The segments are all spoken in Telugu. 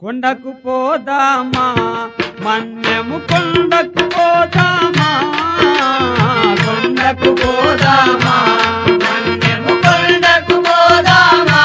కొండకు పోదామా మన్యము కొండకు పోదామా కొండకు పోదామా మన్యము కొండకు పోదామా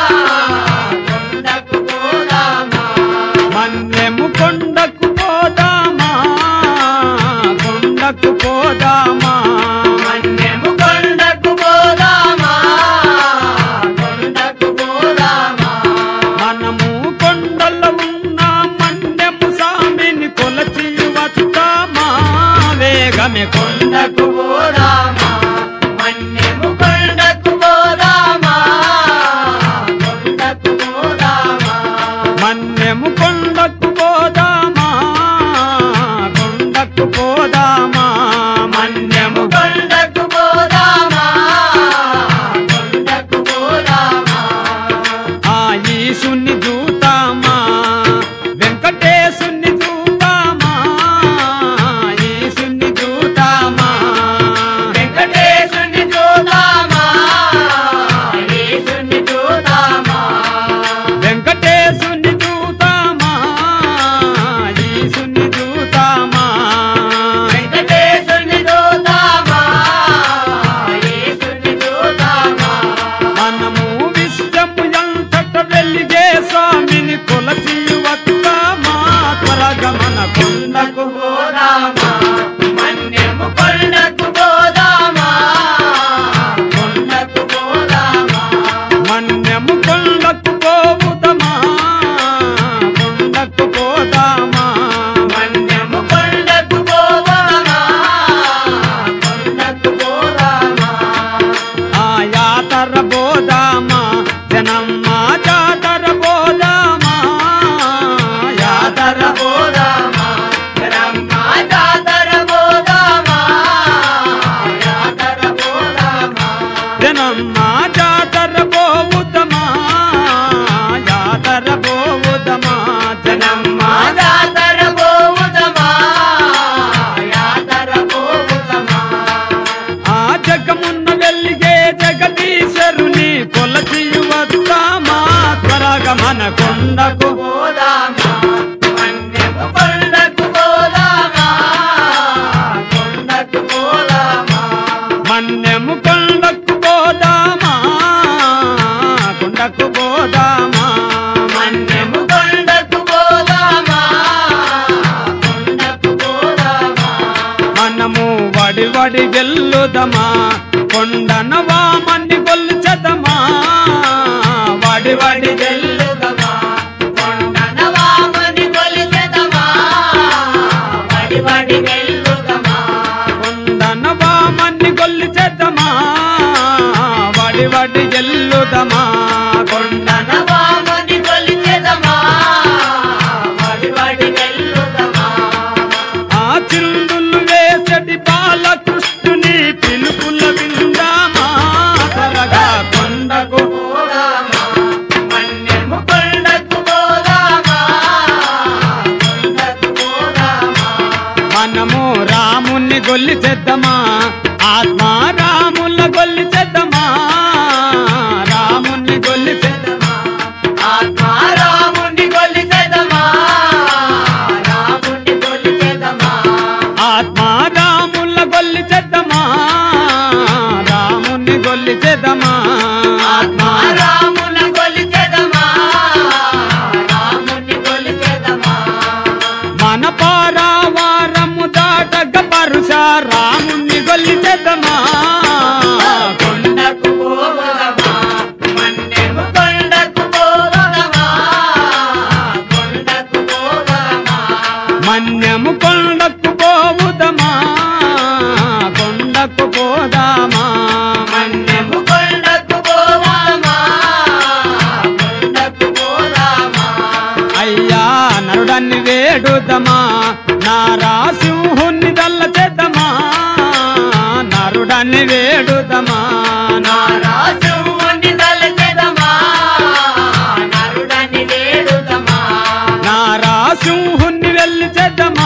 కొండకు పోదామా మన్యము కొండకు పోదామా కొండకు పోదామా మన్యము కొండకు పోదామా కొండకు పోదామా మనము కొండల్లో ఉన్న మన్యము సామిని కొలచి వస్తామా వేగమే కొండకు కొండకు పోదామా మన్యము కొండకు పోదామా కొండకు పోదామా మన్యము కొండకు పోదామా కొండకు పోదామా మన్యము కొండకు పోదామా కొండకు పోదామా ఆ ఈశుని చూతామా వెంకటేశుని చూతామా ఈశుని చూతామా వెంకటేశుని చూద్దామా యేసుని చూద్దామా వెంకటేశుని చూతామా ఈశుని చూతామా వెంకటేశుని చూద్దామా యేసుని చూద్దామా మనము విశ్వము ఎంతట వెలిగే స్వామిని కొలచి వస్తామా త్వరగా మన కొండకు పోదామా మన్యము కొండకు పోదామా కొండకు పోదామా మన్యము కొండకు పోవుదమా కొండకు పోదామా మన్యము కొండకు పోదామా కొండకు పోదామా ఆ యాతర బోదామా జనమ్మ జాతర బోదామా యాతర జాతర పోదామా రమ్మ జాతర పోదామా జాతర పోదామా జనమ్మ జాతర బోవుదమా యాతర బోవుదమా జనమ్మ రమ్మ జాతర పోవుదమా జాతర పోవుదమా ఆ జగమున్న వెలిగే జగదీశ్వరుని కొలచి వస్తామా త్వరగా మన కొండకు పోదామా మన్యము కొండకు పోదామా కొండకు పోదామా మన్యము కొండకు పోదామా కొండకు పోదామా మన్యము కొండకు పోదామా కొండకు పోదామా మనము వడి వడి గెల్లుదమా కొండన వామన్ని గొల్చెదమా వడి వడి గెల్లు వెల్లుదమా కొండన వామని కొలిచెదమా వడి వడి వెల్లుదమా కొండన వామన్ని గొల్చెదమా వడి వడి గెల్లుదమా కొండన కొండన వామని కొలిచెదమా వడి వడి వెల్లుదమా ఆ చిందులు వేసటి బాలకృష్ణుని పిలుపుల విందామా త్వరగా కొండకు పోదామా మన్యము కొండకు పోదామా కొండకు పోదామా మనము రాముని గొల్లి చేద్దామా ఆత్మ రాముల గొల్లి చేద్దామా రాముని గొల్లి చేద్దామా ఆత్మా రాముని కొలిచెదమా రాముని కొలిచెదమా ఆత్మ రాముల గొల్లి చేద్దామా రాముని గొల్లి చేద్దామా ఆత్మా రాముల కొలిచెదమా రాముని కొలిచెదమా మన పారావారము దాటగ పరుష రాముని గొల్లి చేద్దామా కొండకు పోవదమా మన్యము కొండకు పోవదమా కొండకు పోవదమా మన్యము కొండకు పోవుదమా కొండకు పోదామా మన్యము కొండకు పోవదమా కొండకు పోదామా అయ్యా నరుడన్ని వేడుదమా నారాసింహుని దల్ల చేద్దామా నరుడన్ని వేడుదమా నారాసుని తలచెదమా నరుడని వేడుదమా నారాసింహుని వెళ్ళి చేద్దామా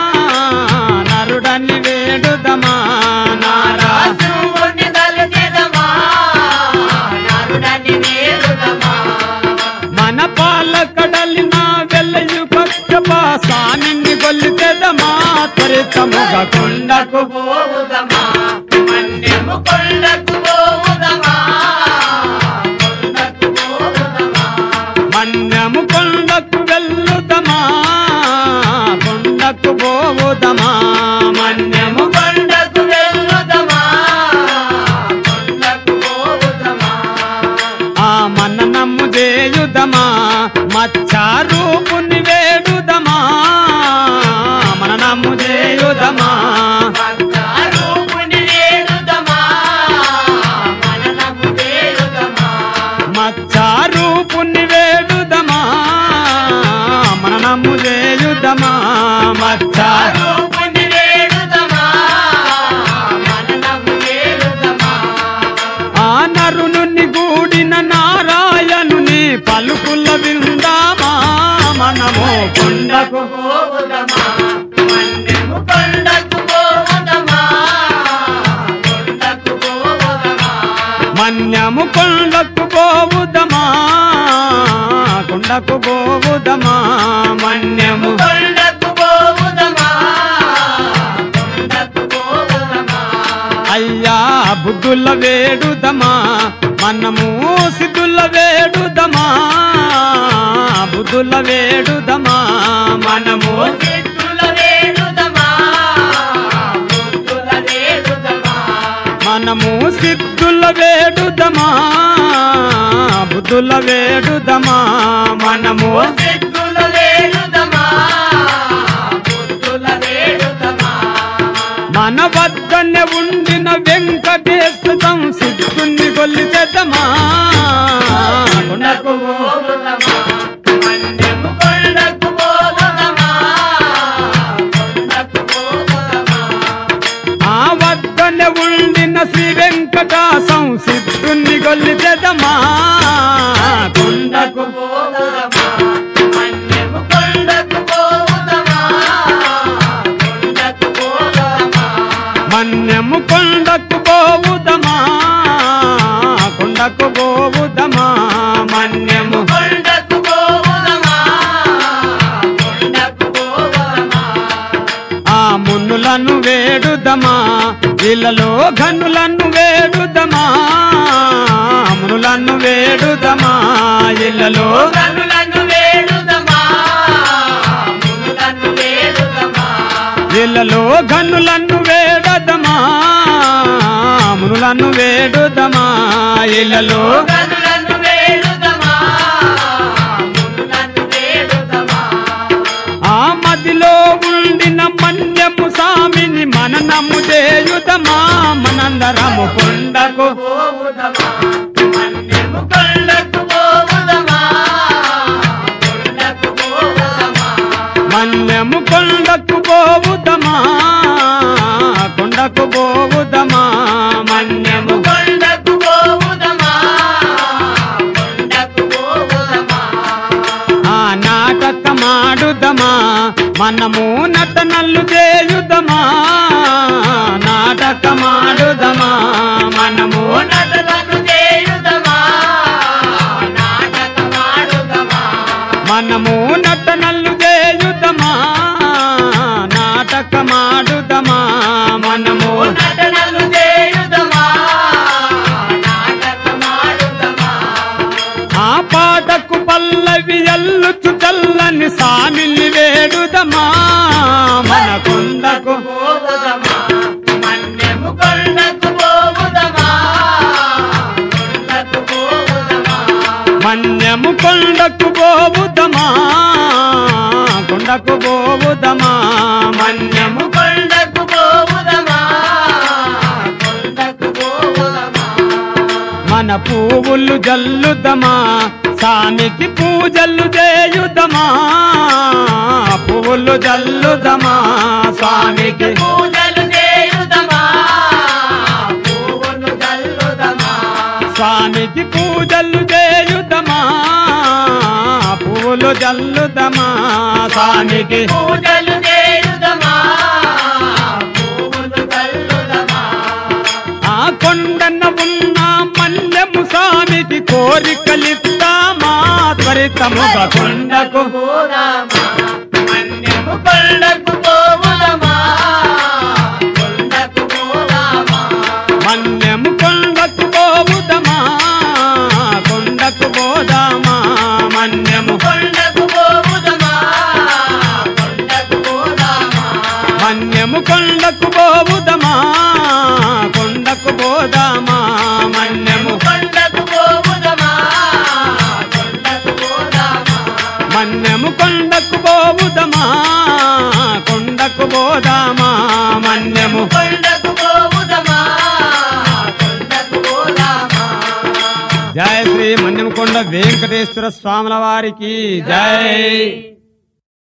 నరుడన్ని వేడుదమా నారా నారాసుని తలచెదమా నరుడని వేడుదమా మన పాలకడలి నా వెళ్ళ గొల్లితెదమా త్వరితముగా కొండకు పోవుదమా మన్యము కొండకు పోవుదమా కొండకు పోవుదమా మన్యము కొండకు వెళ్ళుదమా కొండకు పోవుదమా మన్యము కొండకు వెళ్ళుదమా కొండకు పోవుదమా ఆ మననము చేయుదమా మచ్చారూపుని వేడుదమా మననము చేయుదమా రూపుని వేడుదమా మననము వేడుదమా మచ్చారూపుని వేడుదమా మననము చేయుదమా మచ్చారు రూపుని వేడుదమా మననము వేడుదమా ఆ నరుని గూడిన నారాయణుని పలుకుల విందామా మనము కొండకు పోవుదమా మన్యము కొండకు పోవుదమా కొండకు పోవుదమా మన్యము కొండకు పోవుదమా కొండకు పోవుదమా మన్యము కొండకు పోవుదమా కొండకు పోవుదమా అయ్యా బుద్ధుల వేడుదమా మనము సిద్ధుల వేడుదమా బుద్ధుల వేడుదమా మనము సిద్ధుల వేడుదమా బుద్ధుల వేడుదమా మనము సిద్ధుల వేడుదమా బుద్ధుల వేడుదమా మనము సిద్ధుల వేడుదమా బుద్ధుల వేడుదమా మన వద్దనే ఉండిన వెంకటేశ్వరం సిద్ధుని గొల్లిచెదమా కొండకు పోవుదమా మన్యము కొండకు పోవుదమా కొండకు పోవుదమా ఆ వద్దనే ఉండిన శ్రీ వెంకటాసం సిద్ధుని గొల్లిచెదమా కొండకు పోవుదమా మన్యము కొండకు పోవుదమా కొండకు పోవుదమా మన్యము కొండకు పోవుదమా కొండకు పోవుదమా మన్యము కొండకు పోవుదమా కొండకు పోవుదమా ఆ మున్నులను వేడుదమా ఇళ్ళలో ఘనులను వేడుదమా మునులను వేడుదమా ఇళ్ళలో కనులను వేడుదమా మునులను వేడుదమా ఇళ్ళలో ఘనులను వేడదమా మునులను వేడుదమా ఇళ్ళలో కనులను వేడుదమా మునులను వేడుదమా ఆ మదిలో ఉండిన మన్యము సామిని మననము చేయుదమా మనందరము కొండకు పోవుదమా మన్యము కొండకు పోవుదమా కొండకు పోవుదమా మన్యము కొండకు పోవుదమా కొండకు పోవుదమా మన్యము కొండకు పోవుదమా కొండకు పోవుదమా ఆ నాటకమాడుదమా మనము నటనలు చేయుదమా నాటకమాడుదమా మనము నటనలు చేయుదమా నాటకమాడుదమా మనము నటనలు చేయుదమా నాటకమాడుదమా మనము నటనలు చేయుదమా నాటకమాడుదమా ఆ పాటకు పల్లవి ఎల్లుచు చల్లని సామిల్ని వేడుదమా మన కొండకు పోవుదమా మన్యము కొండకు పోవుదమా కొండకు పోవుదమా మన్యము కొండకు పోవుదమా కొండకు పోవుదమా మన్యము కొండకు పోవుదమా కొండకు పోవుదమా మన పువ్వులు జల్లుదమా సామికి పూజలు చేయుదమా పువ్వులు జల్లుదమా స్వామికి పూజలు చేయుదమా పువ్వులు చల్లుదమా స్వామికి పూజలు చేయుదమా పువ్వులు జల్లుదమా స్వామికి పూజలు చేయుదమా పువ్వులు చల్లుదమా ఆ కొండన ఉన్న మల్లెము స్వామికి కోరికలిస్తామా త్వరితముగా కొండకు పోదామా మన్యము కొండకు పోవుదమా కొండకు పోదామా మన్యము కొండకు పోవుదమా కొండకు పోదామా మన్యము కొండకు పోవుదమా కొండకు పోదామా మన్యము కొండకు పోవుదమా కొండకు పోదామా మన్యము కొండకు పోవుదమా కొండకు పోదామా మన్యము కొండకు పోవుదమా కొండకు పోదామా మన్యము కొండకు పోవుదమా కొండకు పోదామా జయ శ్రీ మన్యం కొండ వెంకటేశ్వర స్వాముల వారికి జై